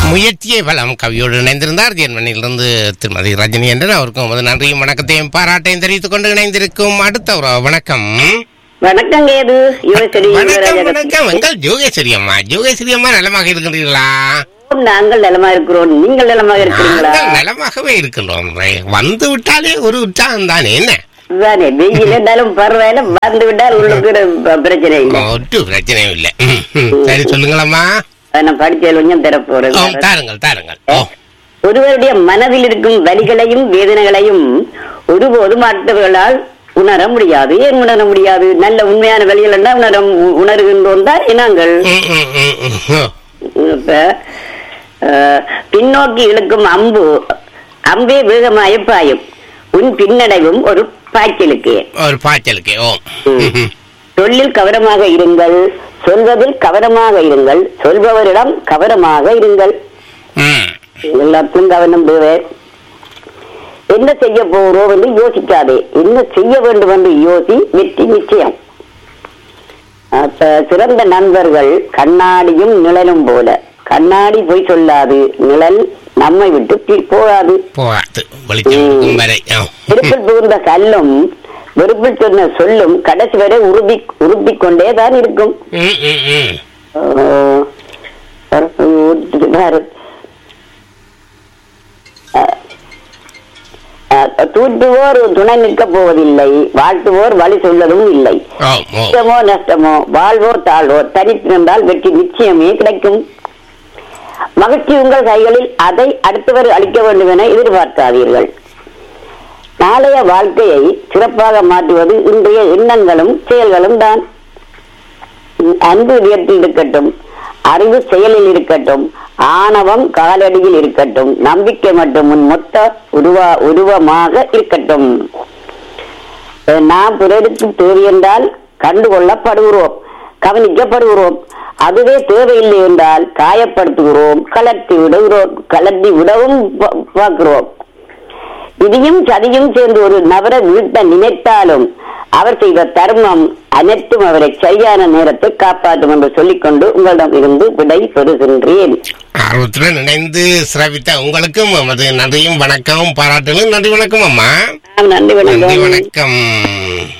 முயற்சியை பலம் கவியோடு இணைந்திருந்தார் ஜெர்மனியிலிருந்து திருமதி ரஜினி என்று அவருக்கும் உமது நன்றியும் வணக்கத்தையும் பாராட்டையும் தெரிவித்துக் கொண்டு இணைந்திருக்கும் அடுத்த ஒரு வணக்கம் வணக்கம் கேது யுவசரி வணக்கம் வணக்கம் எங்கள் ஜோகேஸ்வரி அம்மா ஜோகேஸ்வரி அம்மா நலமாக இருக்கின்றீர்களா நாங்கள் நலமா இருக்கிறோம் நீங்கள் நலமாக இருக்கிறீங்களா நாங்கள் நலமாகவே இருக்கின்றோம் வந்து விட்டாலே ஒரு உற்சாகம் தானே என்ன தானே வெயில் இருந்தாலும் பரவாயில்ல வந்து விட்டால் உள்ளுக்கு ப- பிரச்சனை இல்லை ஒட்டு பிரச்சனையும் இல்லை ம், ம். சரி சொல்லுங்களம்மா நான் படிச்ச கொஞ்சம் ஓ, தரப்போறது தாருங்கள் தாருங்கள் ஓ ஒருவருடைய மனதில் இருக்கும் வலிகளையும் வேதனைகளையும் ஒருபோதும் மற்றவர்களால் உணர முடியாது ஏன் உணர முடியாது நல்ல உண்மையான வழிகள் என்ன உணர உணர்கின்றோம் தான் இனங்கள் ம், ம், ம், ம். ஓ. இப்ப அஹ், பின்னோக்கி இழுக்கும் அம்பு அம்பே வேகமாய பாயும் உன் பின்னடைவும் ஒரு பாய்ச்சலுக்கு ஒரு பாய்ச்சலுக்கு ஓ ம், ம். சொல்லில் கவனமாக இருங்கள் சொல்வதில் கவனமாக இருங்கள் சொல்பவரிடம் கவனமாக இருங்கள் ம். எல்லாத்துக்கும் கவனம் தேவை என்ன செய்ய போறோம் என்று யோசிக்காதே என்ன செய்ய வேண்டும் என்று யோசி வெற்றி நிச்சயம் அப்ப சிறந்த நண்பர்கள் கண்ணாடியும் நிழலும் போல கண்ணாடி போய் சொல்லாது நிழல் நம்மை விட்டு பி- போகாது போகாது வெளிச்சம் இருக்கும் வரை ஓ. வெறுப்பில் புகுந்த கல்லும் வெறுப்பில் சொன்ன சொல்லும் கடைசி வரை உறுதி உறுதி கொண்டே தான் இருக்கும் ம், ம், ம். ஆஹ் வேற ஆஹ் ஆஹ் தூற்றுவோர் துணை நிற்கப் போவதில்லை வாழ்த்துவோர் வழி சொல்வதும் இல்லை ஓ ஓ நஷ்டமோ நஷ்டமோ வாழ்வோ தாழ்வோ தனித்து நின்றால் வெற்றி நிச்சயமே கிடைக்கும் மகிழ்ச்சி உங்கள் கைகளில் அதை அடுத்தவர் அளிக்க வேண்டும் என எதிர்பார்க்காதீர்கள் நாளைய வாழ்க்கையை சிறப்பாக மாற்றுவது இன்றைய எண்ணங்களும் செயல்களும் தான் அன்பு இதயத்தில் இருக்கட்டும் அறிவு செயலில் இருக்கட்டும் ஆணவம் காலடியில் இருக்கட்டும் நம்பிக்கை மற்றும் உன் மொத்த உருவா உருவமாக இருக்கட்டும் நாம் பிறருக்கு தேவை என்றால் கண்டுகொள்ளப்படுகிறோம் கவனிக்கப்படுகிறோம் அதுவே தேவையில்லை என்றால் காயப்படுத்துகிறோம் கலர்த்தி விடுகிறோம் கலர்த்தி விடவும் பா- பார்க்கிறோம் இதையும் சதியும் சேர்ந்து ஒரு நபரை வீழ்த்த நினைத்தாலும் அவர் செய்த தர்மம் அனைத்தும் அவரை சரியான நேரத்தை காப்பாற்றும் என்று சொல்லிக்கொண்டு உங்களிடம் இருந்து விடை பெறுகின்றேன் ஆர்வத்துடன் இணைந்து சிறப்பித்த உங்களுக்கும் நமது நன்றியும் வணக்கமும் பாராட்டுகளும் நன்றி வணக்கம் அம்மா நன்றி நன்றி வணக்கம் வணக்கம்